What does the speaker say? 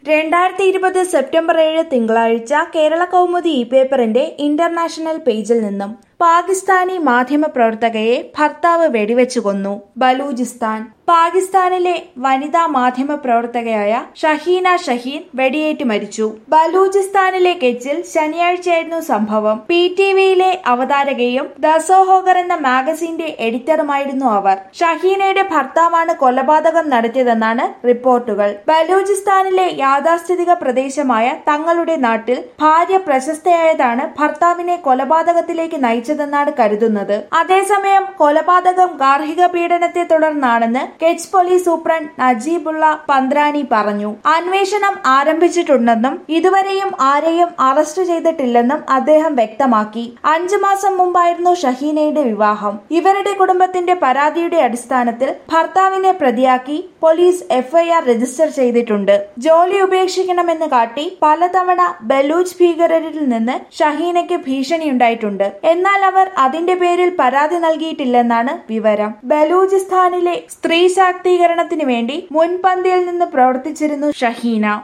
രണ്ടായിരത്തി ഇരുപത് സെപ്റ്റംബർ ഏഴ് തിങ്കളാഴ്ച കേരള കൗമുദി ഇ പേപ്പറിന്റെ ഇന്റർനാഷണൽ പേജിൽ നിന്നും പാകിസ്ഥാനി മാധ്യമപ്രവർത്തകയെ ഭർത്താവ് വെടിവെച്ചു കൊന്നു ബലൂചിസ്ഥാൻ പാകിസ്ഥാനിലെ വനിതാ മാധ്യമപ്രവർത്തകയായ ഷഹീന ഷഹീൻ വെടിയേറ്റ് മരിച്ചു ബലൂചിസ്ഥാനിലെ കെച്ചിൽ ശനിയാഴ്ചയായിരുന്നു സംഭവം പി ടി വിയിലെ അവതാരകയും ദസോഹോഗർ എന്ന മാഗസിന്റെ എഡിറ്ററുമായിരുന്നു അവർ ഷഹീനയുടെ ഭർത്താവാണ് കൊലപാതകം നടത്തിയതെന്നാണ് റിപ്പോർട്ടുകൾ ബലൂചിസ്ഥാനിലെ യാഥാസ്ഥിതിക പ്രദേശമായ തങ്ങളുടെ നാട്ടിൽ ഭാര്യ പ്രശസ്തയായതാണ് ഭർത്താവിനെ കൊലപാതകത്തിലേക്ക് നയിച്ചതെന്നാണ് കരുതുന്നത് അതേസമയം കൊലപാതകം ഗാർഹിക പീഡനത്തെ തുടർന്നാണെന്ന് കെച്ച് പോലീസ് സൂപ്രണ്ട് നജീബുള്ള പന്ത്രാനി പറഞ്ഞു അന്വേഷണം ആരംഭിച്ചിട്ടുണ്ടെന്നും ഇതുവരെയും ആരെയും അറസ്റ്റ് ചെയ്തിട്ടില്ലെന്നും അദ്ദേഹം വ്യക്തമാക്കി അഞ്ചു മാസം മുമ്പായിരുന്നു ഷഹീനയുടെ വിവാഹം ഇവരുടെ കുടുംബത്തിന്റെ പരാതിയുടെ അടിസ്ഥാനത്തിൽ ഭർത്താവിനെ പ്രതിയാക്കി പോലീസ് എഫ്ഐആർ രജിസ്റ്റർ ചെയ്തിട്ടുണ്ട് ജോലി ഉപേക്ഷിക്കണമെന്ന് കാട്ടി പലതവണ ബലൂച്ച് ഭീകരരിൽ നിന്ന് ഷഹീനയ്ക്ക് ഭീഷണിയുണ്ടായിട്ടുണ്ട് എന്നാൽ അവർ അതിന്റെ പേരിൽ പരാതി നൽകിയിട്ടില്ലെന്നാണ് വിവരം ബലൂചിസ്ഥാനിലെ സ്ത്രീ ശാക്തീകരണത്തിന് വേണ്ടി മുൻപന്തിയിൽ നിന്ന് പ്രവർത്തിച്ചിരുന്നു ഷഹീന